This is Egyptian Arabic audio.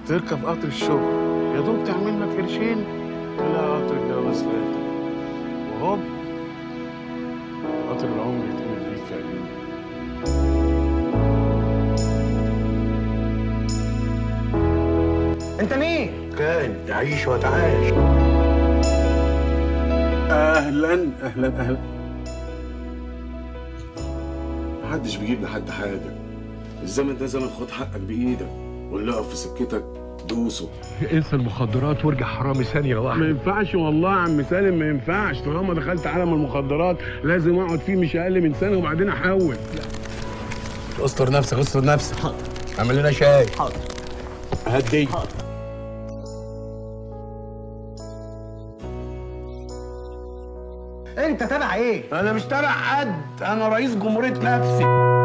تركب قطر الشغل يا دوب تعمل لك قرشين تلاقي قطر الجواز فات وهوب قطر العمر يتقلب بيك يا قلبي انت مين؟ كان تعيش وتعاش اهلا اهلا اهلا محدش بيجيب لحد حاجة الزمن ده زمن خد حقك بإيدك واللي يقف في سكتك دوسه انسى المخدرات وارجع حرامي ثانيه ما واحده ينفعش والله يا عم سالم ما ينفعش طالما دخلت عالم المخدرات لازم اقعد فيه مش اقل من سنه وبعدين احول استر نفسك استر نفسك اعمل لنا شاي هدي انت تبع ايه؟ انا مش تبع حد انا رئيس جمهوريه نفسي